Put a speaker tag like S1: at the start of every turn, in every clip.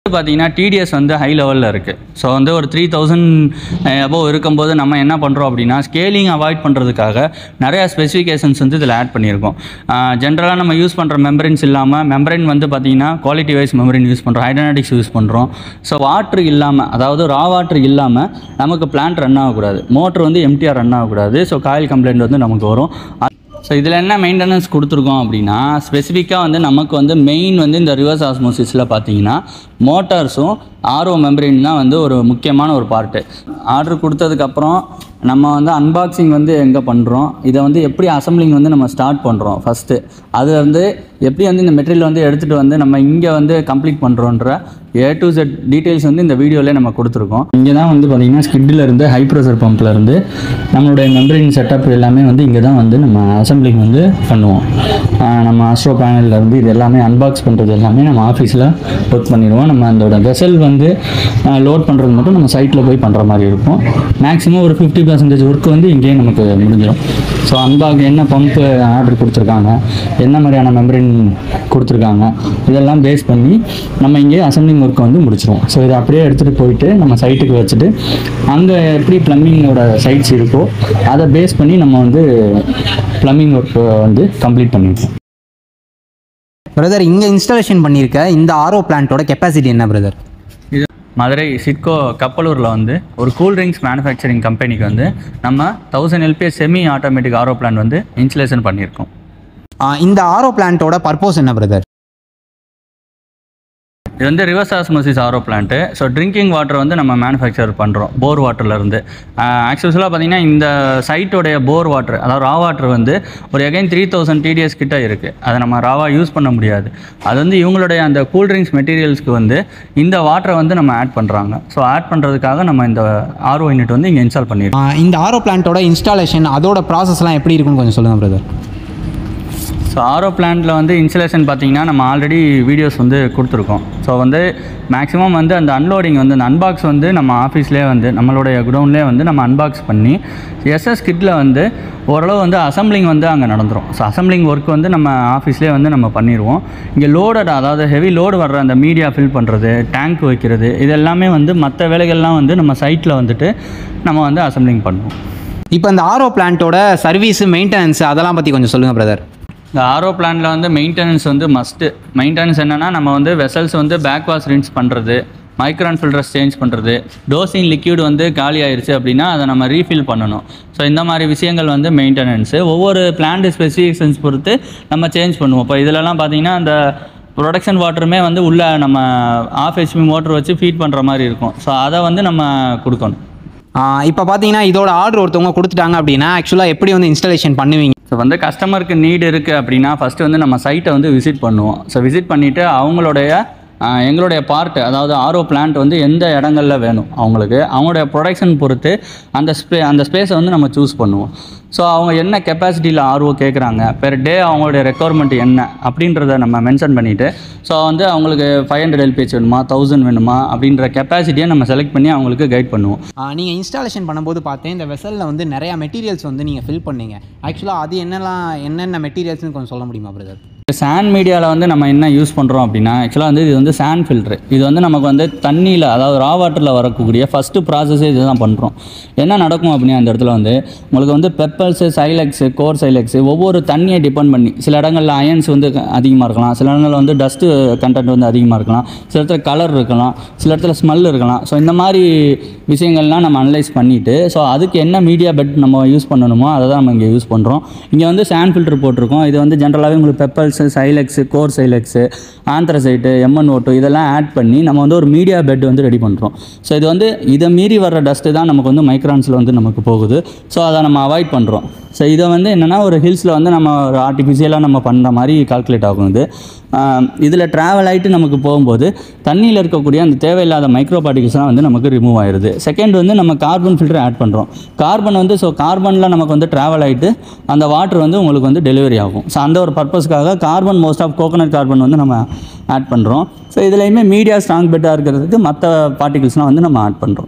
S1: பார்த்தீங்கன்னா டிடிஎஸ் வந்து ஹை லெவலில் இருக்குது ஸோ வந்து ஒரு த்ரீ தௌசண்ட் அபோவ் இருக்கும்போது நம்ம என்ன பண்ணுறோம் அப்படின்னா ஸ்கேலிங் அவாய்ட் பண்ணுறதுக்காக நிறையா ஸ்பெசிஃபிகேஷன்ஸ் வந்து இதில் ஆட் பண்ணியிருக்கோம் ஜென்ரலாக நம்ம யூஸ் பண்ணுற மெம்பரின்ஸ் இல்லாமல் மெம்பரின் வந்து பார்த்திங்கன்னா குவாலிட்டி வைஸ் மெம்பரின் யூஸ் பண்ணுறோம் ஹைட்ரானடிக்ஸ் யூஸ் பண்ணுறோம் ஸோ வாட்ரு இல்லாமல் அதாவது ரா வாட்ரு இல்லாமல் நமக்கு பிளான்ட் ரன் ஆகக்கூடாது மோட்ரு வந்து எம்டிஆர் ரன் ஆகக்கூடாது ஸோ காயில் கம்ப்ளைண்ட் வந்து நமக்கு வரும் ஸோ இதில் என்ன மெயின்டெனன்ஸ் கொடுத்துருக்கோம் அப்படின்னா ஸ்பெசிஃபிக்காக வந்து நமக்கு வந்து மெயின் வந்து இந்த ரிவர்ஸ் ஆஸ்மோசிஸில் பார்த்தீங்கன்னா மோட்டார்ஸும் ஆர்ஓ மெம்பரின் தான் வந்து ஒரு முக்கியமான ஒரு பார்ட்டு ஆர்டர் கொடுத்ததுக்கப்புறம் நம்ம வந்து அன்பாக்சிங் வந்து எங்கே பண்ணுறோம் இதை வந்து எப்படி அசம்பிளிங் வந்து நம்ம ஸ்டார்ட் பண்ணுறோம் ஃபஸ்ட்டு அது வந்து எப்படி வந்து இந்த மெட்டீரியல் வந்து எடுத்துகிட்டு வந்து நம்ம இங்கே வந்து கம்ப்ளீட் பண்ணுறோன்ற ஏ டு செட் டீட்டெயில்ஸ் வந்து இந்த வீடியோவில் நம்ம கொடுத்துருக்கோம் இங்கே தான் வந்து பார்த்திங்கன்னா ஸ்கிட்டில் இருந்து ஹை ப்ரெஷர் பம்பில் இருந்து நம்மளுடைய மெம்பரின் செட்டப் எல்லாமே வந்து இங்கே தான் வந்து நம்ம அசம்பிளிங் வந்து பண்ணுவோம் ஆஹ் நம்ம ஆஸ்ட்ரோ பேனல்ல இருந்து இது எல்லாமே அன்பாக்ஸ் பண்ணுறது எல்லாமே நம்ம ஆஃபீஸில் ஒர்க் பண்ணிடுவோம் நம்ம அதோட வெசல் வந்து லோட் பண்ணுறது மட்டும் நம்ம சைட்டில் போய் பண்ணுற மாதிரி இருக்கும் மேக்ஸிமம் ஒரு ஃபிஃப்டி பர்சன்டேஜ் ஒர்க் வந்து இங்கேயே நமக்கு முடிஞ்சிடும் ஸோ அன்பாக் என்ன பம்ப்பு ஆர்டர் கொடுத்துருக்காங்க என்ன மாதிரியான மெம்பரின் கொடுத்துருக்காங்க இதெல்லாம் பேஸ் பண்ணி நம்ம இங்கே அசம்பிளிங் ஒர்க்கை வந்து முடிச்சிருவோம் ஸோ இதை அப்படியே எடுத்துகிட்டு போயிட்டு நம்ம சைட்டுக்கு வச்சுட்டு அங்கே எப்படி ப்ளம்பிங்கோட சைட்ஸ் இருக்கோ அதை பேஸ் பண்ணி நம்ம வந்து ப்ளம்பிங் ஒர்க்கை வந்து கம்ப்ளீட் பண்ணிடுவோம்
S2: பிரதர் இங்கே இன்ஸ்டாலேஷன் பண்ணியிருக்க இந்த ஆர்ஓ பிளான்ட்டோட கெப்பாசிட்டி என்ன பிரதர்
S1: இது மதுரை சிட்கோ கப்பலூரில் வந்து ஒரு கூல் ட்ரிங்க்ஸ் மேனுஃபேக்சரிங் கம்பெனிக்கு வந்து நம்ம thousand LPS semi automatic RO plant வந்து இன்ஸ்டலேஷன் பண்ணியிருக்கோம்
S2: இந்த ஆர்ஓ பிளான்ட்டோட பர்பஸ் என்ன பிரதர்
S1: இது வந்து reverse osmosis RO plant so drinking water வந்து நம்ம மேனுஃபேக்சர் பண்ணுறோம் போர் வாட்டர்லேருந்து ஆக்சுவலாக பார்த்தீங்கன்னா இந்த சைட்டோடைய போர் வாட்டர் அதாவது ரா வாட்டர் வந்து ஒரு எகைன் த்ரீ தௌசண்ட் டிடிஎஸ் கிட்ட இருக்குது அதை நம்ம ராவாக யூஸ் பண்ண முடியாது அது வந்து இவங்களுடைய அந்த கூல் ட்ரிங்க்ஸ் மெட்டீரியல்ஸ்க்கு வந்து இந்த வாட்டரை வந்து நம்ம ஆட் பண்ணுறாங்க ஸோ ஆட் பண்ணுறதுக்காக நம்ம இந்த ஆர்ஓ யூனிட் வந்து இங்கே இன்ஸ்டால் பண்ணியிருக்கோம்
S2: இந்த ஆர்ஓ பிளான்ட்டோட இன்ஸ்டாலேஷன் அதோட ப்ராசஸ்லாம் எப்படி இருக்குன்னு கொஞ்சம் சொல்லுங்கள் பிரதர்
S1: ஸோ ஆரோ பிளான்ட்டில் வந்து இன்ஸ்டலேஷன் பார்த்தீங்கன்னா நம்ம ஆல்ரெடி வீடியோஸ் வந்து கொடுத்துருக்கோம் ஸோ வந்து மேக்ஸிமம் வந்து அந்த அன்லோடிங் வந்து அந்த அன்பாக்ஸ் வந்து நம்ம ஆஃபீஸ்லேயே வந்து நம்மளுடைய குடவுன்லேயே வந்து நம்ம அன்பாக்ஸ் பண்ணி எஸ்எஸ் கிட்டில் வந்து ஓரளவு வந்து அசம்பிளிங் வந்து அங்கே நடந்துரும் ஸோ அசம்பிளிங் ஒர்க் வந்து நம்ம ஆஃபீஸ்லேயே வந்து நம்ம பண்ணிடுவோம் இங்கே லோடட் அதாவது ஹெவி லோடு வர்ற அந்த மீடியா ஃபில் பண்ணுறது டேங்க் வைக்கிறது இது எல்லாமே வந்து மற்ற வேலைகள்லாம் வந்து நம்ம சைட்டில் வந்துட்டு நம்ம வந்து அசம்பிளிங் பண்ணுவோம்
S2: இப்போ இந்த ஆர்ஓ பிளான்ட்டோட சர்வீஸ் மெயின்டெனன்ஸ் அதெல்லாம் பற்றி கொஞ்சம் சொல்லுங்கள் பிரதர்
S1: இந்த ஆரோ பிளான்ல வந்து மெயின்டெனன்ஸ் வந்து மஸ்ட்டு மெயின்டெனன்ஸ் என்னென்னா நம்ம வந்து வெசல்ஸ் வந்து பேக் வாஷ் ரின்ஸ் பண்ணுறது மைக்ரான் ஃபில்டர்ஸ் சேஞ்ச் பண்ணுறது டோசிங் லிக்யூட் வந்து காலி ஆயிருச்சு அப்படின்னா அதை நம்ம ரீஃபில் பண்ணணும் ஸோ இந்த மாதிரி விஷயங்கள் வந்து மெயின்டெனன்ஸு ஒவ்வொரு பிளான்ட் ஸ்பெசிஃபிகேஷன்ஸ் பொறுத்து நம்ம சேஞ்ச் பண்ணுவோம் இப்போ இதிலலாம் பார்த்தீங்கன்னா அந்த ப்ரொடக்ஷன் வாட்டருமே வந்து உள்ள நம்ம ஆஃப் ஹெச்பி மோட்டர் வச்சு ஃபீட் பண்ணுற மாதிரி இருக்கும் ஸோ அதை வந்து நம்ம கொடுக்கணும்
S2: இப்போ பார்த்தீங்கன்னா இதோட ஆர்டர் ஒருத்தவங்க கொடுத்துட்டாங்க அப்படின்னா ஆக்சுவலாக எப்படி வந்து இன்ஸ்டாலேஷன் பண்ணுவீங்க
S1: ஸோ வந்து கஸ்டமருக்கு நீடு இருக்குது அப்படின்னா ஃபஸ்ட்டு வந்து நம்ம சைட்டை வந்து விசிட் பண்ணுவோம் ஸோ விசிட் பண்ணிவிட்டு அவங்களுடைய ஆஹ், எங்களுடைய பார்ட் அதாவது ஆரோ பிளான்ட் வந்து எந்த இடங்கள்ல வேணும் அவங்களுக்கு அவங்களுடைய ப்ரொடக்ஷன் பொறுத்து அந்த ஸ்பே அந்த ஸ்பேஸை வந்து நம்ம சூஸ் பண்ணுவோம் ஸோ அவங்க என்ன கெப்பாசிட்டியில் ஆர்ஓ கேட்குறாங்க பெர் டே அவங்களுடைய ரெக்குவயர்மெண்ட் என்ன அப்படின்றத நம்ம மென்ஷன் பண்ணிவிட்டு ஸோ வந்து அவங்களுக்கு ஃபைவ் ஹண்ட்ரட் எல்பிஹெச் வேணுமா தௌசண்ட் வேணுமா அப்படின்ற கெப்பாசிட்டியை நம்ம செலக்ட் பண்ணி அவங்களுக்கு கைட் பண்ணுவோம்
S2: நீங்கள் இன்ஸ்டாலேஷன் பண்ணும்போது பார்த்தேன் இந்த வெசலில் வந்து நிறையா மெட்டீரியல்ஸ் வந்து நீங்கள் ஃபில் பண்ணீங்க ஆக்சுவலாக அது என்னெல்லாம் என்னென்ன மெட்டீரியல்ஸ்னு கொஞ்சம் சொல்ல முடியுமா பிரதர்
S1: சாண்ட் மீடியாவில் வந்து நம்ம என்ன யூஸ் பண்ணுறோம் அப்படின்னா ஆக்சுவலாக வந்து இது வந்து சாண்ட் ஃபில்ட்ரு இது வந்து நமக்கு வந்து தண்ணியில் அதாவது ரா வாட்டரில் வரக்கூடிய ஃபஸ்ட்டு ப்ராசஸே இதுதான் பண்ணுறோம் என்ன நடக்கும் அப்படின்னா அந்த இடத்துல வந்து உங்களுக்கு வந்து பெப்பல்ஸு சைலக்ஸு கோர் சைலக்ஸு ஒவ்வொரு தண்ணியை டிபெண்ட் பண்ணி சில இடங்களில் அயன்ஸ் வந்து அதிகமாக இருக்கலாம் சில இடங்களில் வந்து டஸ்ட்டு கண்டென்ட் வந்து அதிகமாக இருக்கலாம் சில இடத்துல கலர் இருக்கலாம் சில இடத்துல ஸ்மெல் இருக்கலாம் ஸோ இந்த மாதிரி விஷயங்கள்லாம் நம்ம அனலைஸ் பண்ணிவிட்டு ஸோ அதுக்கு என்ன மீடியா பெட் நம்ம யூஸ் பண்ணணுமோ அதை தான் நம்ம இங்கே யூஸ் பண்ணுறோம் இங்கே வந்து சாண்ட் ஃபில்டர் போட்டிருக்கோம் இது வந்து ஜென்ரலாகவே உங்களுக்கு பெப்பல்ஸு சைலெக்ஸு கோர் சைலெக்ஸு ஆந்த்ரசைட்டு எம்என் ஓட்டு இதெல்லாம் ஆட் பண்ணி நம்ம வந்து ஒரு மீடியா பெட் வந்து ரெடி பண்ணுறோம் ஸோ இது வந்து இதை மீறி வர்ற டஸ்ட்டு தான் நமக்கு வந்து மைக்ரான்ஸில் வந்து நமக்கு போகுது ஸோ அதை நம்ம அவாய்ட் பண்ணுறோம் ஸோ இதை வந்து என்னென்னா ஒரு ஹில்ஸில் வந்து நம்ம ஒரு ஆர்டிஃபிஷியலாக நம்ம பண்ணுற மாதிரி கால்குலேட் ஆகும் இது இதில் ட்ராவல் ஆகிட்டு நமக்கு போகும்போது தண்ணியில் இருக்கக்கூடிய அந்த தேவையில்லாத மைக்ரோ பார்ட்டிகல்ஸ்லாம் வந்து நமக்கு ரிமூவ் ஆயிடுது செகண்ட் வந்து நம்ம கார்பன் ஃபில்டர் ஆட் பண்ணுறோம் கார்பன் வந்து ஸோ கார்பனில் நமக்கு வந்து ட்ராவல் ஆகிட்டு அந்த வாட்டர் வந்து உங்களுக்கு வந்து டெலிவரி ஆகும் ஸோ அந்த ஒரு பர்பஸ்க்காக carbon most of coconut carbon வந்து நம்ம ஆட் பண்ணுறோம் ஸோ இதுலேயுமே மீடியா ஸ்ட்ராங் பெட்டாக இருக்கிறதுக்கு மற்ற பார்ட்டிகல்ஸ்லாம் வந்து நம்ம ஆட் பண்ணுறோம்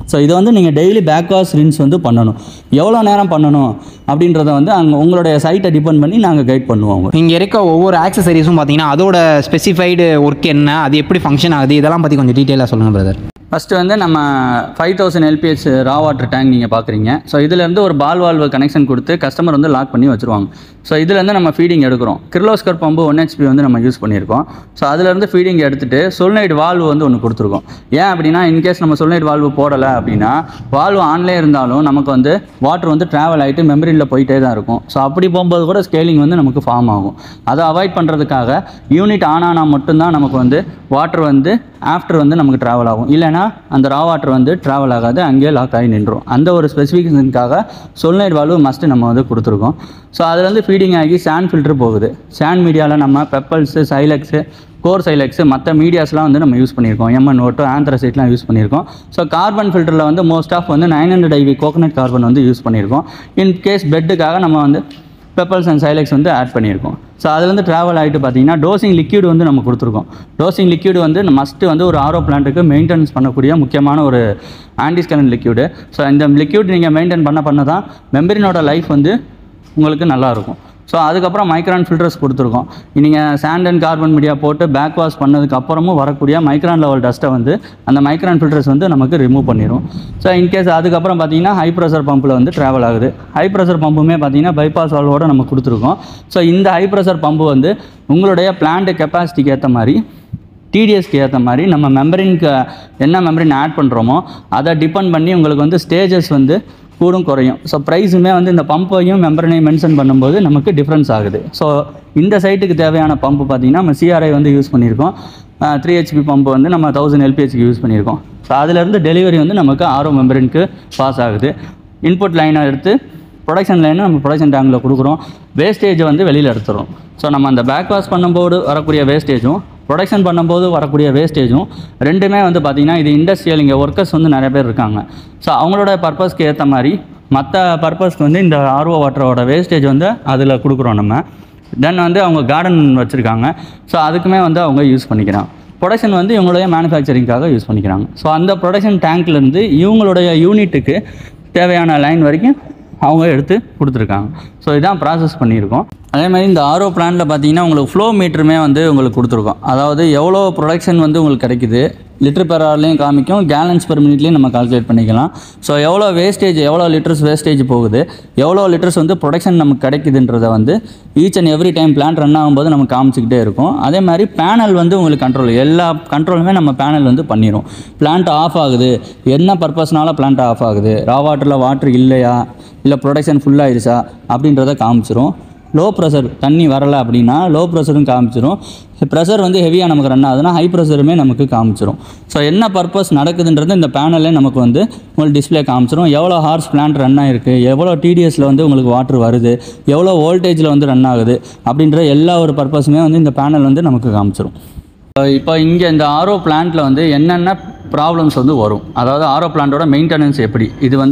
S1: ஸோ இதை வந்து நீங்கள் டெய்லி பேக் வாஷ் ரின்ஸ் வந்து பண்ணணும் எவ்வளோ நேரம் பண்ணணும் அப்படின்றத வந்து அங்கே உங்களுடைய சைட்டை டிபெண்ட் பண்ணி நாங்கள் கைட் பண்ணுவோம்
S2: இங்கே இருக்க ஒவ்வொரு ஆக்சசரிஸும் பார்த்தீங்கன்னா அதோட ஸ்பெசிஃபைடு ஒர்க் என்ன அது எப்படி ஃபங்க்ஷன் ஆகுது இதெல்லாம் பற்றி கொஞ்சம் டீட்டெயிலாக சொல்லுங்கள் பிரதர்
S1: ஃபஸ்ட்டு வந்து நம்ம five thousand LPH raw water tank நீங்கள் பார்க்குறீங்க ஸோ இதுலேருந்து ஒரு பால் வால்வு கனெக்ஷன் கொடுத்து கஸ்டமர் வந்து லாக் பண்ணி வச்சுருவாங்க ஸோ இதுலேருந்து நம்ம ஃபீடிங் எடுக்கிறோம் கிர்லோஸ்கர் பம்பு ஒன் ஹெச்பி வந்து நம்ம யூஸ் பண்ணியிருக்கோம் ஸோ அதுலேருந்து ஃபீடிங் எடுத்துட்டு சொல்னைட் வால்வு வந்து ஒன்று கொடுத்துருக்கோம் ஏன் அப்படின்னா இன்கேஸ் நம்ம சொல்னைட் வால்வு போடலை அப்படின்னா வால்வு ஆன்லேயே இருந்தாலும் நமக்கு வந்து வாட்டர் வந்து ட்ராவல் ஆகிட்டு மெமரியில் போயிட்டே தான் இருக்கும் ஸோ அப்படி போகும்போது கூட ஸ்கேலிங் வந்து நமக்கு ஃபார்ம் ஆகும் அதை அவாய்ட் பண்ணுறதுக்காக யூனிட் ஆன் ஆனால் மட்டும்தான் நமக்கு வந்து வாட்டர் வந்து ஆஃப்டர் வந்து நமக்கு ட்ராவல் ஆகும் இல்லைனா அந்த ரா வாட்டர் வந்து ட்ராவல் ஆகாது அங்கேயே லாக் ஆகி நின்றும் அந்த ஒரு ஸ்பெசிஃபிகேஷனுக்காக சொல்னைட் வால்வு மஸ்ட்டு நம்ம வந்து கொடுத்துருக்கோம் ஸோ அதுலேருந்து ஃபீடிங் ஆகி சாண்ட் ஃபில்டர் போகுது சாண்ட் மீடியாவில் நம்ம பெப்பல்ஸு சைலக்ஸு கோர் சைலக்ஸு மற்ற மீடியாஸ்லாம் வந்து நம்ம யூஸ் பண்ணியிருக்கோம் எம்என் ஓட்டோ ஆந்த்ரசைட்லாம் யூஸ் பண்ணியிருக்கோம் ஸோ கார்பன் ஃபில்டரில் வந்து மோஸ்ட் ஆஃப் வந்து nine hundred IV coconut carbon வந்து யூஸ் பண்ணியிருக்கோம் இன் கேஸ் பெட்டுக்காக நம்ம வந்து பெப்பல்ஸ் அண்ட் சைலக்ஸ் வந்து ஆட் பண்ணியிருக்கோம் ஸோ அதுலேருந்து ட்ராவல் ஆகிட்டு பார்த்தீங்கன்னா டோசிங் லிக்யூட் வந்து நம்ம கொடுத்துருக்கோம் டோசிங் லிக்யூட் வந்து மஸ்ட்டு வந்து ஒரு ஆரோ பிளான்ட்டுக்கு மெயின்டெனன்ஸ் பண்ணக்கூடிய முக்கியமான ஒரு ஆன்டிஸ்கலன் லிக்யூடு ஸோ இந்த லிக்யூட் நீங்கள் மெயின்டைன் பண்ண பண்ண தான் மெம்பரினோட லைஃப் வந்து உங்களுக்கு நல்லாயிருக்கும் ஸோ அதுக்கப்புறம் மைக்ரான் ஃபில்டர்ஸ் கொடுத்துருக்கோம் நீங்கள் சாண்ட் அண்ட் கார்பன் மீடியா போட்டு பேக் வாஷ் பண்ணதுக்கு அப்புறமும் வரக்கூடிய மைக்ரான் லெவல் டஸ்ட்டை வந்து அந்த மைக்ரான் ஃபில்டர்ஸ் வந்து நமக்கு ரிமூவ் பண்ணிடும் ஸோ இன்கேஸ் அதுக்கப்புறம் பார்த்தீங்கன்னா ஹை ப்ரெஷர் பம்பில் வந்து ட்ராவல் ஆகுது ஹை ப்ரெஷர் பம்புமே பார்த்தீங்கன்னா பைபாஸ் வால்வோட நம்ம கொடுத்துருக்கோம் ஸோ இந்த ஹை ப்ரெஷர் பம்பு வந்து உங்களுடைய பிளான்ட் கெப்பாசிட்டிக்கு ஏற்ற மாதிரி டிடிஎஸ்க்கு ஏற்ற மாதிரி நம்ம மெம்பரின்க்கு என்ன மெம்பரின் ஆட் பண்ணுறோமோ அதை டிபெண்ட் பண்ணி உங்களுக்கு வந்து ஸ்டேஜஸ் வந்து கூடும் குறையும் ஸோ ப்ரைஸுமே வந்து இந்த பம்பையும் மெம்பரனையும் மென்ஷன் பண்ணும்போது நமக்கு டிஃப்ரென்ஸ் ஆகுது ஸோ இந்த சைட்டுக்கு தேவையான பம்பு பார்த்திங்கன்னா நம்ம சிஆர்ஐ வந்து யூஸ் பண்ணியிருக்கோம் த்ரீ ஹெச்பி பம்பு வந்து நம்ம தௌசண்ட் எல்பிஹெச்க்கு யூஸ் பண்ணியிருக்கோம் ஸோ அதுலேருந்து டெலிவரி வந்து நமக்கு ஆரோ மெம்பரினுக்கு பாஸ் ஆகுது இன்புட் லைனை எடுத்து ப்ரொடக்ஷன் லைனை நம்ம ப்ரொடக்ஷன் டேங்கில் கொடுக்குறோம் வேஸ்டேஜை வந்து வெளியில் எடுத்துறோம் ஸோ நம்ம அந்த பேக் வாஷ் பண்ணும்போது வரக்கூடிய வேஸ்டேஜும் ப்ரொடக்ஷன் பண்ணும்போது வரக்கூடிய வேஸ்டேஜும் ரெண்டுமே வந்து பார்த்திங்கன்னா இது இண்டஸ்ட்ரியல் இங்கே ஒர்க்கர்ஸ் வந்து நிறைய பேர் இருக்காங்க ஸோ அவங்களோட பர்பஸ்க்கு ஏற்ற மாதிரி மற்ற பர்பஸ்க்கு வந்து இந்த ஆர்ஓ வாட்டரோட வேஸ்டேஜ் வந்து அதில் கொடுக்குறோம் நம்ம தென் வந்து அவங்க கார்டன் வச்சுருக்காங்க ஸோ அதுக்குமே வந்து அவங்க யூஸ் பண்ணிக்கிறாங்க ப்ரொடக்ஷன் வந்து இவங்களுடைய மேனுஃபேக்சரிங்காக யூஸ் பண்ணிக்கிறாங்க ஸோ அந்த ப்ரொடக்ஷன் டேங்க்லேருந்து இவங்களுடைய யூனிட்டுக்கு தேவையான லைன் வரைக்கும் அவங்க எடுத்து கொடுத்துருக்காங்க ஸோ இதான் ப்ராசஸ் பண்ணியிருக்கோம் அதே மாதிரி இந்த ஆரோ பிளான்ல பார்த்தீங்கன்னா உங்களுக்கு ஃப்ளோ மீட்டருமே வந்து உங்களுக்கு கொடுத்துருக்கோம் அதாவது எவ்வளோ ப்ரொடக்ஷன் வந்து உங்களுக்கு கிடைக்குது லிட்டர் பெர் ஹவர்லையும் காமிக்கும் கேலன்ஸ் பெர் மினிட்லையும் நம்ம கால்குலேட் பண்ணிக்கலாம் ஸோ எவ்வளோ வேஸ்டேஜ் எவ்வளோ லிட்டர்ஸ் வேஸ்டேஜ் போகுது எவ்வளோ லிட்டர்ஸ் வந்து ப்ரொடக்ஷன் நமக்கு கிடைக்குதுன்றத வந்து each and every time plant run ஆகும்போது நம்ம காமிச்சிக்கிட்டே இருக்கும் அதே மாதிரி பேனல் வந்து உங்களுக்கு கண்ட்ரோல் எல்லா கண்ட்ரோலுமே நம்ம பேனல் வந்து பண்ணிடும் பிளான்ட் ஆஃப் ஆகுது என்ன பர்பஸ்னால பிளான்ட் ஆஃப் ஆகுது ரா வாட்டரில் வாட்டர் இல்லையா இல்லை ப்ரொடக்ஷன் ஃபுல்லாகிடுச்சா அப்படின்றத காமிச்சிரும் லோ ப்ரெஷர் தண்ணி வரலை அப்படின்னா லோ ப்ரெஷரும் காமிச்சிரும் ப்ரெஷர் வந்து ஹெவியாக நமக்கு ரன் ஆகுதுன்னா ஹை ப்ரெஷருமே நமக்கு காமிச்சிரும் ஸோ என்ன பர்பஸ் நடக்குதுன்றது இந்த பேனலே நமக்கு வந்து உங்களுக்கு டிஸ்ப்ளே காமிச்சிரும் எவ்வளோ ஹார்ஸ் பிளான்ட் ரன் ஆகிருக்கு எவ்வளோ டிடிஎஸில் வந்து உங்களுக்கு வாட்டர் வருது எவ்வளோ வோல்டேஜில் வந்து ரன் ஆகுது அப்படின்ற எல்லா ஒரு பர்பஸுமே வந்து இந்த பேனல் வந்து நமக்கு காமிச்சிரும் இப்போ இங்கே இந்த ஆரோ பிளான்ட்டில் வந்து என்னென்ன ப்ராப்ளம்ஸ் வந்து வரும் அதாவது ஆரோ பிளான்ட்டோட மெயின்டெனன்ஸ் எப்படி இது வந்து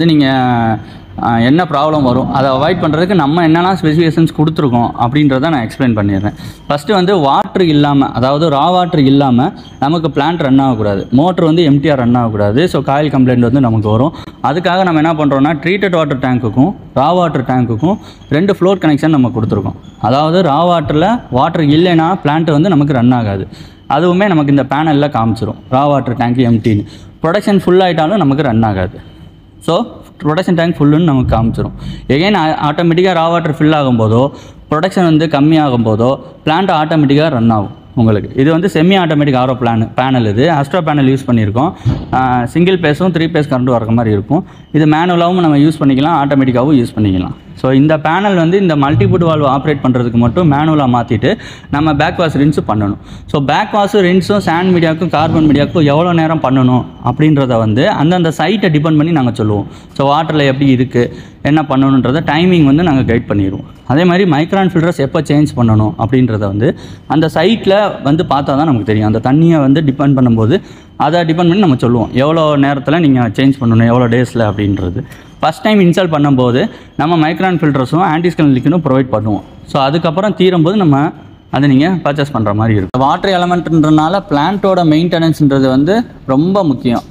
S1: நீங்கள் என்ன ப்ராப்ளம் வரும் அதை அவாய்ட் பண்ணுறதுக்கு நம்ம என்னெல்லாம் ஸ்பெசிஃபிகேஷன்ஸ் கொடுத்துருக்கோம் அப்படின்றத நான் எக்ஸ்பிளைன் பண்ணிடுறேன் ஃபஸ்ட்டு வந்து வாட்ரு இல்லாமல் அதாவது ரா வாட்ரு இல்லாமல் நமக்கு பிளான்ட் ரன் ஆகக்கூடாது மோட்ரு வந்து எம்டிஆர் ரன் ஆகக்கூடாது ஸோ காயில் கம்ப்ளைண்ட் வந்து நமக்கு வரும் அதுக்காக நம்ம என்ன பண்ணுறோம்னா ட்ரீட்டட் வாட்டர் டேங்க்குக்கும் ரா வாட்டர் டேங்க்குக்கும் ரெண்டு ஃப்ளோர் கனெக்ஷன் நம்ம கொடுத்துருக்கோம் அதாவது ரா வாட்டரில் வாட்டர் இல்லைன்னா பிளான்ட் வந்து நமக்கு ரன் ஆகாது அதுவுமே நமக்கு இந்த பேனலில் காமிச்சிரும் ரா வாட்டர் டேங்க் எம்டின்னு ப்ரொடக்ஷன் ஃபுல் ஆகிட்டாலும் நமக்கு ரன் ஆகாது ஸோ ப்ரொடக்ஷன் டேங்க் ஃபுல்லுன்னு நமக்கு காமிச்சிரும் எகைன் ஆட்டோமேட்டிக்காக ரா வாட்டர் ஃபில் ஆகும்போதோ ப்ரொடக்ஷன் வந்து கம்மியாகும் போதோ பிளான்ட் ஆட்டோமேட்டிக்காக ரன் ஆகும் உங்களுக்கு இது வந்து semi automatic RO plant panel இது அஸ்ட்ரா பேனல் யூஸ் பண்ணியிருக்கோம் சிங்கிள் பேஸும் த்ரீ பேஸ் கரண்ட் வர மாதிரி இருக்கும் இது மேனுவலாகவும் நம்ம யூஸ் பண்ணிக்கலாம் ஆட்டோமேட்டிக்காகவும் யூஸ் பண்ணிக்கலாம் ஸோ இந்த பேனல் வந்து இந்த மல்டிபுட் வால்வ் ஆப்ரேட் பண்ணுறதுக்கு மட்டும் மேனுவலாக மாற்றிட்டு நம்ம பேக் வாஷ் ரின்ஸு பண்ணணும் ஸோ பேக் வாஷும் ரின்ஸும் சாண்ட் மீடியாவுக்கும் கார்பன் மீடியாவுக்கும் எவ்வளோ நேரம் பண்ணணும் அப்படின்றத வந்து அந்தந்த சைட்டை டிபெண்ட் பண்ணி நாங்கள் சொல்லுவோம் ஸோ வாட்டரில் எப்படி இருக்குது என்ன பண்ணணுன்றத டைமிங் வந்து நாங்கள் கைட் பண்ணிடுவோம் அதே மாதிரி மைக்ரான் ஃபில்டர்ஸ் எப்போ சேஞ்ச் பண்ணணும் அப்படின்றத வந்து அந்த சைட்டில் வந்து பார்த்தா தான் நமக்கு தெரியும் அந்த தண்ணியை வந்து டிபெண்ட் பண்ணும்போது அதை டிபெண்ட் பண்ணி நம்ம சொல்லுவோம் எவ்வளோ நேரத்தில் நீங்கள் சேஞ்ச் பண்ணணும் எவ்வளோ டேஸில் அப்படின்றது ஃபஸ்ட் டைம் இன்ஸ்டால் பண்ணும்போது நம்ம மைக்ரான் ஃபில்டர்ஸும் ஆன்டிஸ்கன் லிக்விடும் ப்ரொவைட் பண்ணுவோம் ஸோ அதுக்கப்புறம் தீரும்போது நம்ம அதை நீங்கள் பர்ச்சேஸ் பண்ணுற மாதிரி இருக்கும் வாட்டர் எலமெண்ட்ன்றனால பிளான்ட்டோட மெயின்டெனன்ஸ்ன்றது வந்து ரொம்ப முக்கியம்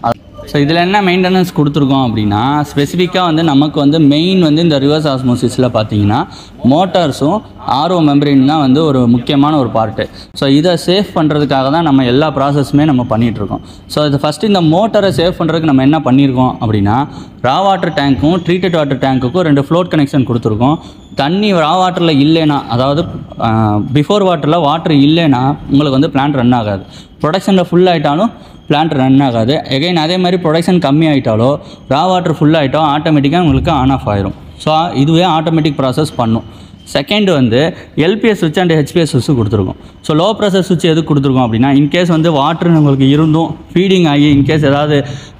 S1: ஸோ இதில் என்ன மெயின்டெனன்ஸ் கொடுத்துருக்கோம் அப்படின்னா ஸ்பெசிஃபிக்காக வந்து நமக்கு வந்து மெயின் வந்து இந்த ரிவர்ஸ் ஆஸ்மோசிஸில் பார்த்தீங்கன்னா மோட்டார்ஸும் ஆர்ஓ மெம்பரின் தான் வந்து ஒரு முக்கியமான ஒரு பார்ட்டு ஸோ இதை சேஃப் பண்ணுறதுக்காக தான் நம்ம எல்லா ப்ராசஸுமே நம்ம பண்ணிகிட்ருக்கோம் ஸோ இது ஃபஸ்ட்டு இந்த மோட்டரை சேவ் பண்ணுறதுக்கு நம்ம என்ன பண்ணியிருக்கோம் அப்படின்னா ரா வாட்டர் டேங்க்கும் ட்ரீட்டட் வாட்டர் டேங்க்குக்கும் ரெண்டு ஃப்ளோட் கனெக்ஷன் கொடுத்துருக்கோம் தண்ணி ரா வாட்டரில் இல்லைன்னா அதாவது பிஃபோர் வாட்டரில் வாட்டர் இல்லைன்னா உங்களுக்கு வந்து பிளான்ட் ரன் ஆகாது ப்ரொடக்ஷனில் ஃபுல் ஆகிட்டாலும் பிளான்ட் ரன் ஆகாது எகைன் அதே மாதிரி ப்ரொடக்ஷன் கம்மி ஆகிட்டாலோ ரா வாட்டர் ஃபுல் ஆகிட்டோ ஆட்டோமேட்டிக்காக உங்களுக்கு ஆன் ஆஃப் ஆயிரும் ஸோ இதுவே ஆட்டோமேட்டிக் ப்ராசஸ் பண்ணும் செகண்ட் வந்து எல்பிஎஸ் சுவிட்ச் அண்ட் ஹெச்பிஎஸ் சுவிட்ச் கொடுத்துருக்கோம் ஸோ லோ ப்ரெஷர் சுவிட்ச் எதுக்கு கொடுத்துருக்கோம் அப்படின்னா இன்கேஸ் வந்து வாட்டர் உங்களுக்கு இருந்தும் ஃபீடிங் ஆகி இன்கேஸ் ஏதாவது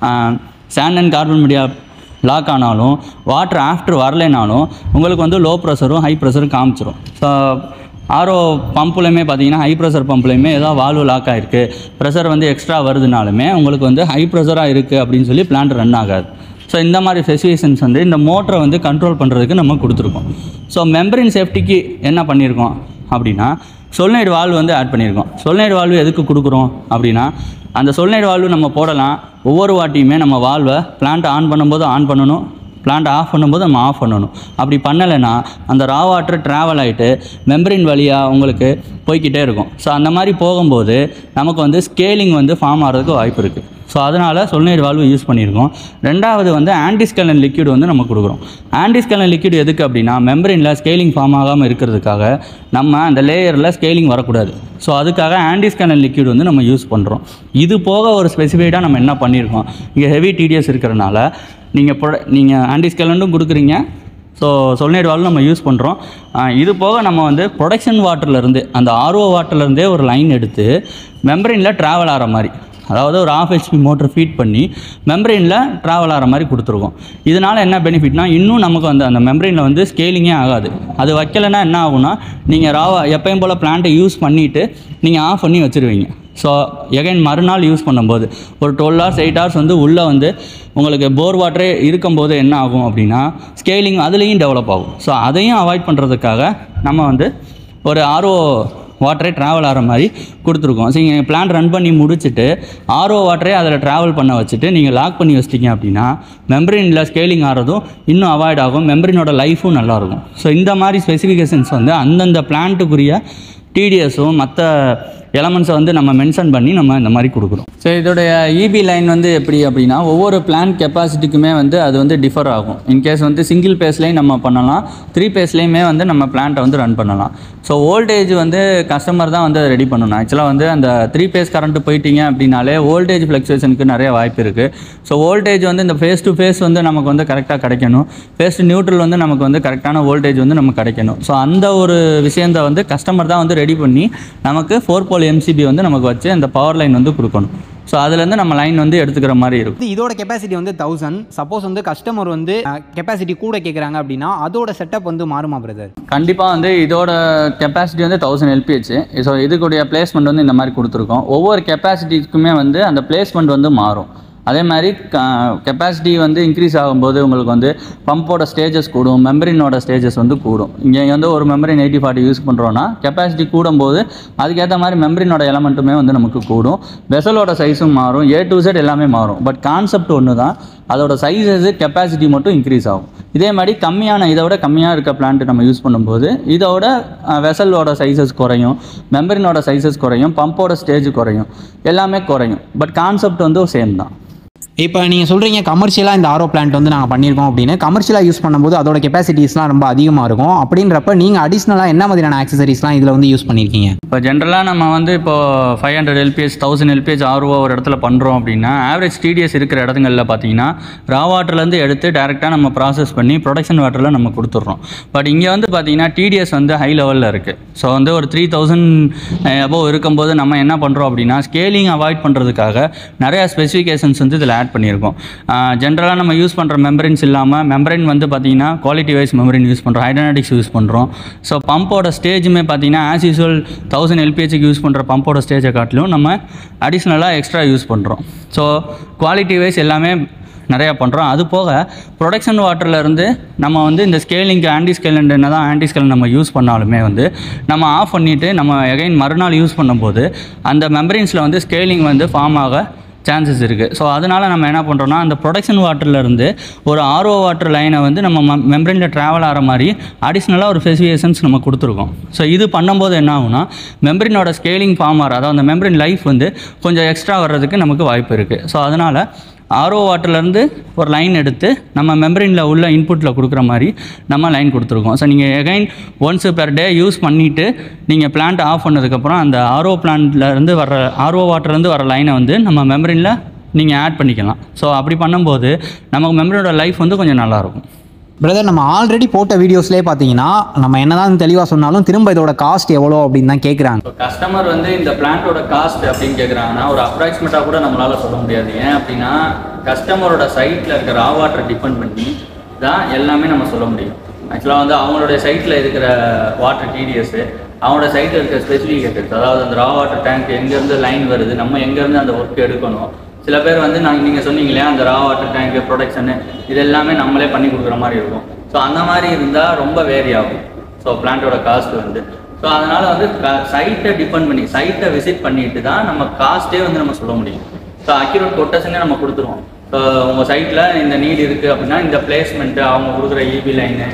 S1: sand and carbon media lock ஆனாலும் வாட்டர் ஆஃப்டர் வரலைனாலும் உங்களுக்கு வந்து லோ ப்ரெஷரும் ஹை ப்ரெஷரும் காமிச்சிரும் ஸோ ஆர்ஓ பம்புலையுமே பார்த்தீங்கன்னா ஹை ப்ரெஷர் பம்புலையுமே ஏதாவது வால்வு லாக் ஆகிருக்கு ப்ரெஷர் வந்து எக்ஸ்ட்ரா வருதுனாலுமே உங்களுக்கு வந்து ஹை ப்ரெஷராக இருக்குது அப்படின்னு சொல்லி பிளான்ட் ரன் ஆகாது ஸோ இந்த மாதிரி ஸ்பெசிஃபிகேஷன்ஸ் வந்து இந்த மோட்டரை வந்து கண்ட்ரோல் பண்ணுறதுக்கு நம்ம கொடுத்துருக்கோம் ஸோ மெம்பரின் சேஃப்டிக்கு என்ன பண்ணியிருக்கோம் அப்படின்னா சொல்னைடு வால்வு வந்து ஆட் பண்ணியிருக்கோம் சொல்னைடு வால்வு எதுக்கு கொடுக்குறோம் அப்படின்னா அந்த சொல்னைடு வால்வு நம்ம போடலாம் ஒவ்வொரு வாட்டியுமே நம்ம வால்வை பிளான்ட் ஆன் பண்ணும்போது ஆன் பண்ணணும் பிளான்ட் ஆஃப் பண்ணும்போது நம்ம ஆஃப் பண்ணணும் அப்படி பண்ணலைன்னா அந்த ரா வாட்டர் ட்ராவல் ஆகிட்டு மெம்பரின் வழியாக உங்களுக்கு போய்க்கிட்டே இருக்கும் ஸோ அந்த மாதிரி போகும்போது நமக்கு வந்து ஸ்கேலிங் வந்து ஃபார்ம் ஆகிறதுக்கு வாய்ப்பு இருக்குது ஸோ அதனால் சொல்நீர் வால்வு யூஸ் பண்ணியிருக்கோம் ரெண்டாவது வந்து ஆன்டிஸ்கலன் லிக்விட் வந்து நம்ம கொடுக்குறோம் ஆன்டிஸ்கலன் லிக்விட் எதுக்கு அப்படின்னா மெம்பரினில் ஸ்கேலிங் ஃபார்ம் ஆகாமல் இருக்கிறதுக்காக நம்ம அந்த லேயரில் ஸ்கேலிங் வரக்கூடாது ஸோ அதுக்காக ஆன்டிஸ்கலன் லிக்விட் வந்து நம்ம யூஸ் பண்ணுறோம் இது போக ஒரு ஸ்பெசிஃபைடாக நம்ம என்ன பண்ணியிருக்கோம் இங்கே ஹெவி டிடிஎஸ் இருக்கிறனால நீங்கள் ப்ரொட நீங்கள் ஆன்டிஸ்கலண்டும் கொடுக்குறீங்க ஸோ சொல்நேட் வால்வு நம்ம யூஸ் பண்ணுறோம் இது போக நம்ம வந்து ப்ரொடக்ஷன் வாட்டர்லேருந்து அந்த ஆர்ஓ வாட்டர்லேருந்தே ஒரு லைன் எடுத்து மெம்பரினில் ட்ராவல் ஆகிற மாதிரி அதாவது ஒரு ஆஃப் ஹெச்பி மோட்டர் ஃபீட் பண்ணி மெம்பரெயினில் ட்ராவல் ஆகிற மாதிரி கொடுத்துருக்கோம் இதனால் என்ன பெனிஃபிட்னா இன்னும் நமக்கு வந்து அந்த மெம்பரெயினில் வந்து ஸ்கேலிங்கே ஆகாது அது வைக்கலைன்னா என்ன ஆகும்னா நீங்கள் ராவா எப்பயும் போல் பிளான்ட்டை யூஸ் பண்ணிவிட்டு நீங்கள் ஆஃப் பண்ணி வச்சுருவீங்க ஸோ எகைன் மறுநாள் யூஸ் பண்ணும்போது ஒரு டுவெல் ஹவர்ஸ் எயிட் ஹவர்ஸ் வந்து உள்ளே வந்து உங்களுக்கு போர் வாட்டரே இருக்கும்போது என்ன ஆகும் அப்படின்னா ஸ்கேலிங் அதுலேயும் டெவலப் ஆகும் ஸோ அதையும் அவாய்ட் பண்ணுறதுக்காக நம்ம வந்து ஒரு ஆர்ஓ வாட்டரே ட்ராவல் ஆகிற மாதிரி கொடுத்துருக்கோம் ஸோ நீங்கள் பிளான் ரன் பண்ணி முடிச்சுட்டு ஆர்ஓ வாட்டரே அதில் ட்ராவல் பண்ண வச்சுட்டு நீங்கள் லாக் பண்ணி வச்சிட்டிங்க அப்படின்னா மெம்பரினில் ஸ்கேலிங் ஆகிறதும் இன்னும் அவாய்ட் ஆகும் மெம்பரினோட லைஃபும் நல்லாயிருக்கும் ஸோ இந்த மாதிரி ஸ்பெசிஃபிகேஷன்ஸ் வந்து அந்தந்த பிளான்ட்டுக்குரிய டிடிஎஸும் மற்ற எலமெண்ட்ஸை வந்து நம்ம மென்ஷன் பண்ணி நம்ம இந்த மாதிரி கொடுக்குறோம் ஸோ இதோடைய இபி லைன் வந்து எப்படி அப்படின்னா ஒவ்வொரு பிளான் கெப்பாசிட்டிக்குமே வந்து அது வந்து டிஃபர் ஆகும் இன்கேஸ் வந்து சிங்கிள் பேஸ்லேயும் நம்ம பண்ணலாம் த்ரீ பேஸ்லேயுமே வந்து நம்ம பிளான்ட்டை வந்து ரன் பண்ணலாம் ஸோ வோல்டேஜ் வந்து கஸ்டமர் தான் வந்து ரெடி பண்ணணும் ஆக்சுவலாக வந்து அந்த த்ரீ பேஸ் கரண்ட் போயிட்டீங்க அப்படின்னாலே வோல்டேஜ் ஃப்ளக்சுவேஷனுக்கு நிறைய வாய்ப்பு இருக்குது ஸோ வோல்டேஜ் வந்து இந்த ஃபேஸ் டு ஃபேஸ் வந்து நமக்கு வந்து கரெக்டாக கிடைக்கணும் ஃபேஸ் டு நியூட்ரல் வந்து நமக்கு வந்து கரெக்டான வோல்டேஜ் வந்து நமக்கு கிடைக்கணும் ஸோ அந்த ஒரு விஷயத்தை வந்து கஸ்டமர் தான் வந்து ரெடி பண்ணி நமக்கு ஃபோர் போல் எம்சிபி வந்து நமக்கு வச்சு அந்த பவர் லைன் வந்து கொடுக்கணும் ஸோ அதுலேருந்து நம்ம லைன் வந்து எடுத்துக்கிற மாதிரி இருக்கும்
S2: இது இதோட கெப்பாசிட்டி வந்து தௌசண்ட் சப்போஸ் வந்து கஸ்டமர் வந்து கெப்பாசிட்டி கூட கேட்குறாங்க அப்படின்னா அதோட செட்டப் வந்து மாறுமா பிரதர்
S1: கண்டிப்பாக வந்து இதோட கெப்பாசிட்டி வந்து தௌசண்ட் எல்பிஹெச் ஸோ இதுக்குடைய பிளேஸ்மெண்ட் வந்து இந்த மாதிரி கொடுத்துருக்கோம் ஒவ்வொரு கெப்பாசிட்டிக்குமே வந்து அந்த பிளேஸ்மெண்ட் வந்து மாறும் அதே மாதிரி கெப்பாசிட்டி வந்து இன்க்ரீஸ் ஆகும்போது உங்களுக்கு வந்து பம்போட ஸ்டேஜஸ் கூடும் மெம்பரினோட ஸ்டேஜஸ் வந்து கூடும் இங்கே வந்து ஒரு மெம்பரின் எயிட்டி ஃபார்ட்டி யூஸ் பண்ணுறோன்னா கெப்பாசிட்டி கூடும்போது அதுக்கேற்ற மாதிரி மெம்பரினோட எலமெண்ட்டுமே வந்து நமக்கு கூடும் வெசலோட சைஸும் மாறும் ஏ டு செட் எல்லாமே மாறும் பட் கான்செப்ட் ஒன்று தான் அதோட சைஸஸ் கெப்பாசிட்டி மட்டும் இன்க்ரீஸ் ஆகும் இதே மாதிரி கம்மியான இதை விட கம்மியாக இருக்க பிளான்ட் நம்ம யூஸ் பண்ணும்போது இதோட வெசலோட சைஸஸ் குறையும் மெம்பரினோட சைஸஸ் குறையும் பம்போட ஸ்டேஜ் குறையும் எல்லாமே குறையும் பட் கான்செப்ட் வந்து சேம் தான்
S2: இப்போ நீங்கள் சொல்கிறீங்க கமர்ஷியலாக இந்த ஆரோ பிளான்ட் வந்து நாங்கள் பண்ணியிருக்கோம் அப்படின்னு கமர்ஷியலாக யூஸ் பண்ணும்போது அதோட கெப்பாசிட்டிஸ்லாம் ரொம்ப அதிகமாக இருக்கும் அப்படின்றப்ப நீங்கள் அடிஷ்னலாக என்ன மாதிரியான ஆக்சசரிஸ்லாம் இதில் வந்து யூஸ் பண்ணியிருக்கீங்க
S1: இப்போ ஜென்ரலாக நம்ம வந்து இப்போ five hundred LPS thousand LPS RO ஒரு இடத்துல பண்ணுறோம் அப்படின்னா ஆவரேஜ் டிடிஎஸ் இருக்கிற இடங்களில் பார்த்தீங்கன்னா ரா வாட்டர்லேருந்து எடுத்து டேரெக்டாக நம்ம ப்ராசஸ் பண்ணி ப்ரொடக்ஷன் வாட்டரில் நம்ம கொடுத்துட்றோம் பட் இங்கே வந்து பார்த்தீங்கன்னா டிடிஎஸ் வந்து ஹை லெவலில் இருக்குது ஸோ வந்து ஒரு த்ரீ தௌசண்ட் அபோவ் இருக்கும்போது நம்ம என்ன பண்ணுறோம் அப்படின்னா ஸ்கேலிங் அவாய்ட் பண்ணுறதுக்காக நிறையா ஸ்பெசிஃபிகேஷன்ஸ் வந்து இதில் ஆட் பண்ணியிருக்கோம் ஜென்ரலாக நம்ம யூஸ் பண்ணுற மெம்பரின்ஸ் இல்லாமல் மெம்பரின் வந்து பார்த்தீங்கன்னா குவாலிட்டி வைஸ் மெம்பரின் யூஸ் பண்ணுறோம் ஹைட்ரானடிக்ஸ் யூஸ் பண்ணுறோம் ஸோ பம்போட ஸ்டேஜுமே பார்த்தீங்கன்னா ஆஸ் யூஸ்வல் தௌசண்ட் எல்பிஹெச்சுக்கு யூஸ் பண்ணுற பம்போட ஸ்டேஜை காட்டிலும் நம்ம அடிஷ்னலாக எக்ஸ்ட்ரா யூஸ் பண்ணுறோம் ஸோ குவாலிட்டி வைஸ் எல்லாமே நிறையா பண்ணுறோம் அது போக ப்ரொடக்ஷன் வாட்டர்லேருந்து நம்ம வந்து இந்த ஸ்கேலிங்க்கு ஆன்டி ஸ்கேலண்ட் என்ன தான் ஆன்டி ஸ்கேலண்ட் நம்ம யூஸ் பண்ணாலுமே வந்து நம்ம ஆஃப் பண்ணிவிட்டு நம்ம எகைன் மறுநாள் யூஸ் பண்ணும்போது அந்த மெம்பரின்ஸில் வந்து ஸ்கேலிங் வந்து ஃபார்ம் ஆக சான்சஸ் இருக்குது ஸோ அதனால் நம்ம என்ன பண்ணுறோம்னா அந்த ப்ரொடக்ஷன் வாட்டர்லேருந்து ஒரு ஆர்ஓ வாட்டர் லைனை வந்து நம்ம மெம்பரினில் ட்ராவல் ஆகிற மாதிரி அடிஷ்னலாக ஒரு ஸ்பெசிஃபிகேஷன்ஸ் நம்ம கொடுத்துருக்கோம் ஸோ இது பண்ணும்போது என்ன ஆகும்னா மெம்பரினோட ஸ்கேலிங் ஃபார்ம் ஆகிற அதாவது அந்த மெம்பரின் லைஃப் வந்து கொஞ்சம் எக்ஸ்ட்ரா வர்றதுக்கு நமக்கு வாய்ப்பு இருக்குது ஸோ அதனால் ஆர்ஓ வாட்டர்லேருந்து ஒரு லைன் எடுத்து நம்ம மெம்பரினில் உள்ள இன்புட்டில் கொடுக்குற மாதிரி நம்ம லைன் கொடுத்துருக்கோம் ஸோ நீங்கள் again once per day use பண்ணிவிட்டு நீங்கள் பிளான்ட் ஆஃப் பண்ணதுக்கப்புறம் அந்த ஆர்ஓ பிளான்ட்லேருந்து வர ஆர்ஓ வாட்டர்லேருந்து வர லைனை வந்து நம்ம மெம்பரினில் நீங்கள் ஆட் பண்ணிக்கலாம் ஸோ அப்படி பண்ணும்போது நமக்கு மெம்பரியோட லைஃப் வந்து கொஞ்சம் நல்லாயிருக்கும்
S2: பிரதர் நம்ம ஆல்ரெடி போட்ட வீடியோஸ்லேயே பார்த்தீங்கன்னா நம்ம என்னதான் தெளிவாக சொன்னாலும் திரும்ப இதோட காஸ்ட் எவ்வளோ அப்படின்னு தான் கேட்குறாங்க
S1: இப்போ கஸ்டமர் வந்து இந்த பிளான்ட்டோட காஸ்ட் அப்படின்னு கேட்குறாங்கன்னா ஒரு அப்ராக்சிமேட்டாக கூட நம்மளால் சொல்ல முடியாது ஏன் அப்படின்னா கஸ்டமரோட சைட்டில் இருக்க ரா வாட்டர் டிபெண்ட் பண்ணி தான் எல்லாமே நம்ம சொல்ல முடியும் ஆக்சுவலாக வந்து அவங்களுடைய சைட்டில் இருக்கிற வாட்டர் டிடிஎஸ் அவங்களோட சைட்டில் இருக்கிற ஸ்பெசிஃபிகேஷன்ஸ் அதாவது அந்த ரா வாட்டர் டேங்க் எங்கேருந்து லைன் வருது நம்ம எங்கேருந்து அந்த ஒர்க் எடுக்கணும் சில பேர் வந்து நான் நீங்கள் சொன்னீங்க இல்லையா அந்த ரா வாட்டர் டேங்க் ப்ரொடக்ஷனு இது எல்லாமே நம்மளே பண்ணி கொடுக்குற மாதிரி இருக்கும் ஸோ அந்த மாதிரி இருந்தால் ரொம்ப வேரி ஆகும் ஸோ பிளான்ட்டோட காஸ்ட் வந்து ஸோ அதனால் வந்து சைட்டை டிபெண்ட் பண்ணி சைட்டை விசிட் பண்ணிட்டு தான் நம்ம காஸ்ட்டே வந்து நம்ம சொல்ல முடியும் ஸோ அக்யூரேட் கொட்டேஷனே நம்ம கொடுத்துருவோம் ஸோ உங்கள் சைட்டில் இந்த நீட் இருக்குது அப்படின்னா இந்த பிளேஸ்மெண்ட்டு அவங்க கொடுக்குற இபி லைனு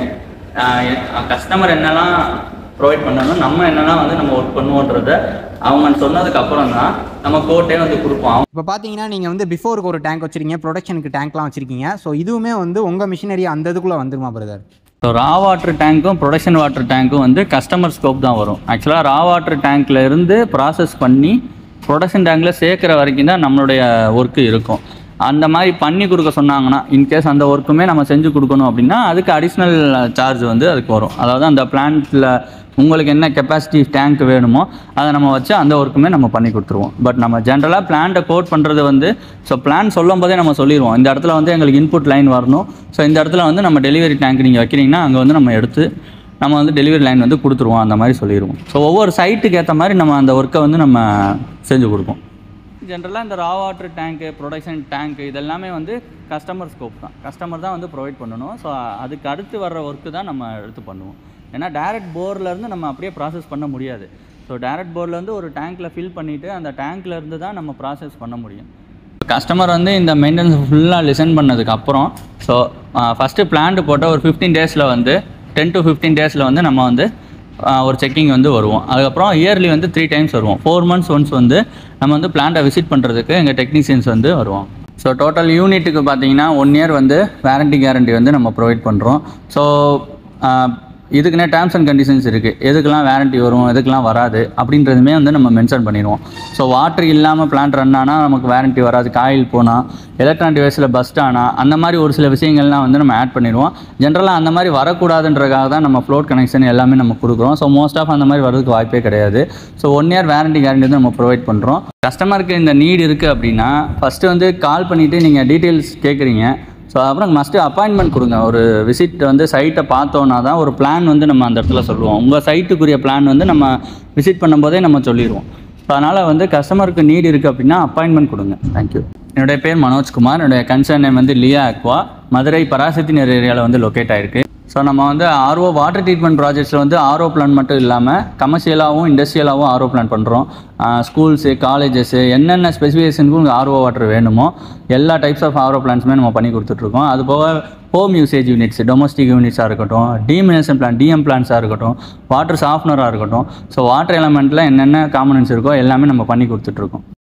S1: கஸ்டமர் என்னெல்லாம் ப்ரொவைட் பண்ணணும் நம்ம என்னெல்லாம் வந்து நம்ம ஒர்க் பண்ணுவோன்றத அவங்க சொன்னதுக்கு அப்புறம் தான் நம்ம கோட்டே வந்து கொடுப்போம்
S2: இப்போ பார்த்தீங்கன்னா நீங்கள் வந்து பிஃபோருக்கு ஒரு டேங்க் வச்சிருக்கீங்க ப்ரொடக்ஷனுக்கு டேங்க்லாம் வச்சிருக்கீங்க ஸோ இதுவுமே வந்து உங்கள் மிஷினரி அந்த இதுக்குள்ளே வந்துருமா பிரதர்
S1: ஸோ ரா வாட்டர் டேங்க்கும் ப்ரொடக்ஷன் வாட்டர் டேங்க்கும் வந்து கஸ்டமர் ஸ்கோப் தான் வரும் ஆக்சுவலாக ரா வாட்டர் டேங்க்ல இருந்து ப்ராசஸ் பண்ணி ப்ரொடக்ஷன் டேங்க்கில் சேர்க்குற வரைக்கும் தான் நம்மளுடைய ஒர்க்கு இருக்கும் அந்த மாதிரி பண்ணி கொடுக்க சொன்னாங்கன்னா இன்கேஸ் அந்த ஒர்க்குமே நம்ம செஞ்சு கொடுக்கணும் அப்படின்னா அதுக்கு அடிஷ்னல் சார்ஜ் வந்து அதுக்கு வரும் அதாவது அந்த பிளான்ட்டில் உங்களுக்கு என்ன கெப்பாசிட்டி டேங்க் வேணுமோ அதை நம்ம வச்சு அந்த ஒர்க்குமே நம்ம பண்ணி கொடுத்துருவோம் பட் நம்ம ஜென்ரலாக பிளான்ட்டை கோட் பண்ணுறது வந்து ஸோ பிளான் சொல்லும் போதே நம்ம சொல்லிடுவோம் இந்த இடத்துல வந்து எங்களுக்கு இன்புட் லைன் வரணும் ஸோ இந்த இடத்துல வந்து நம்ம டெலிவரி டேங்க் நீங்கள் வைக்கிறீங்கன்னா அங்கே வந்து நம்ம எடுத்து நம்ம வந்து டெலிவரி லைன் வந்து கொடுத்துருவோம் அந்த மாதிரி சொல்லிடுவோம் ஸோ ஒவ்வொரு சைட்டுக்கு ஏற்ற மாதிரி நம்ம அந்த ஒர்க்கை வந்து நம்ம செஞ்சு கொடுப்போம் ஜென்ரலாக இந்த ரா வாட்டர் டேங்க்கு ப்ரொடக்ஷன் டேங்க் இதெல்லாமே வந்து கஸ்டமர் ஸ்கோப் தான் கஸ்டமர் தான் வந்து ப்ரொவைட் பண்ணணும் ஸோ அதுக்கு அடுத்து வர்ற ஒர்க்கு தான் நம்ம எடுத்து பண்ணுவோம் ஏன்னா டேரக்ட் போர்லேருந்து நம்ம அப்படியே ப்ராசஸ் பண்ண முடியாது ஸோ டேரக்ட் போர்லேருந்து ஒரு டேங்க்கில் ஃபில் பண்ணிவிட்டு அந்த டேங்க்ல இருந்து தான் நம்ம ப்ராசஸ் பண்ண முடியும் கஸ்டமர் வந்து இந்த மெயின்டெனன்ஸ் ஃபுல்லாக லிசன் பண்ணதுக்கு அப்புறம் ஸோ ஃபஸ்ட்டு பிளான்ட் போட்ட ஒரு ஃபிஃப்டீன் டேஸில் வந்து டென் டு ஃபிஃப்டீன் டேஸில் வந்து நம்ம வந்து ஆஹ், ஒரு செக்கிங் வந்து வருவோம் அதுக்கப்புறம் இயர்லி வந்து த்ரீ டைம்ஸ் வருவோம் ஃபோர் மந்த்ஸ் ஒன்ஸ் வந்து நம்ம வந்து பிளான்ட்டை விசிட் பண்ணுறதுக்கு எங்கள் டெக்னீஷியன்ஸ் வந்து வருவோம் ஸோ டோட்டல் யூனிட்டுக்கு பார்த்தீங்கன்னா ஒன் இயர் வந்து வாரண்டி கேரண்டி வந்து நம்ம ப்ரொவைட் பண்ணுறோம் ஸோ இதுக்குன்னே டேர்ம்ஸ் அண்ட் கண்டிஷன்ஸ் இருக்குது எதுக்கெல்லாம் வாரண்டி வரும் எதுக்கெல்லாம் வராது அப்படின்றதுமே வந்து நம்ம மென்ஷன் பண்ணிடுவோம் ஸோ வாட்டர் இல்லாமல் பிளான்ட் ரன் ஆனால் நமக்கு வாரண்டி வராது காயில் போனால் எலக்ட்ரானிக் டிவைஸில் பஸ்ட் ஆனால் அந்த மாதிரி ஒரு சில விஷயங்கள்லாம் வந்து நம்ம ஆட் பண்ணிடுவோம் ஜென்ரலாக அந்த மாதிரி வரக்கூடாதுன்றதுக்காக தான் நம்ம ஃப்ளோட் கனெக்ஷன் எல்லாமே நம்ம கொடுக்குறோம் ஸோ மோஸ்ட் ஆஃப் அந்த மாதிரி வரதுக்கு வாய்ப்பே கிடையாது so one year warranty guarantee வந்து நம்ம ப்ரொவைட் பண்ணுறோம் கஸ்டமருக்கு இந்த நீட் இருக்குது அப்படின்னா ஃபஸ்ட்டு வந்து கால் பண்ணிவிட்டு நீங்கள் டீட்டெயில்ஸ் கேட்குறீங்க ஸோ அப்புறம் மஸ்ட்டு அப்பாயின்மெண்ட் கொடுங்க ஒரு விசிட் வந்து சைட்டை பார்த்தோன்னா தான் ஒரு பிளான் வந்து நம்ம அந்த இடத்துல சொல்லுவோம் உங்கள் சைட்டுக்குரிய பிளான் வந்து நம்ம விசிட் பண்ணும்போதே நம்ம சொல்லிடுவோம் ஸோ அதனால் வந்து கஸ்டமருக்கு நீட் இருக்குது அப்படின்னா அப்பாயின்மெண்ட் கொடுங்க தேங்க்யூ என்னுடைய பேர் மனோஜ்குமார் என்னுடைய கன்சர்ன் நேம் வந்து லியா அக்வா மதுரை பராசக்தி நகர் ஏரியாவில் வந்து லொக்கேட் ஆயிருக்கு ஸோ நம்ம வந்து ஆர்ஓ வாட்டர் ட்ரீட்மெண்ட் ப்ராஜெக்ட்ஸில் வந்து ஆர்ஓ பிளான் மட்டும் இல்லாமல் கமர்ஷியலாகவும் இண்டஸ்ட்ரியலாகவும் ஆர்ஓ பிளான் பண்ணுறோம் ஸ்கூல்ஸு காலேஜஸ்ஸு என்னென்ன ஸ்பெசிஃபிகேஷனுக்கும் உங்களுக்கு ஆர்ஓ வாட்டர் வேணுமோ எல்லா டைப்ஸ் ஆஃப் ஆர்ஓ பிளான்ஸுமே நம்ம பண்ணி கொடுத்துட்ருக்கோம் அது போக ஹோம் யூசேஜ் யூனிட்ஸ் டொமஸ்டிக் யூனிட்ஸாக இருக்கட்டும் டீமினேஷன் பிளான் டிஎம் பிளான்ஸாக இருக்கட்டும் வாட்டர் சாஃப்னராக இருக்கட்டும் ஸோ வாட்டர் எலமெண்ட்டில் என்னென்ன காம்பனன்ஸ் இருக்கோ எல்லாமே நம்ம பண்ணி கொடுத்துட்ருக்கோம்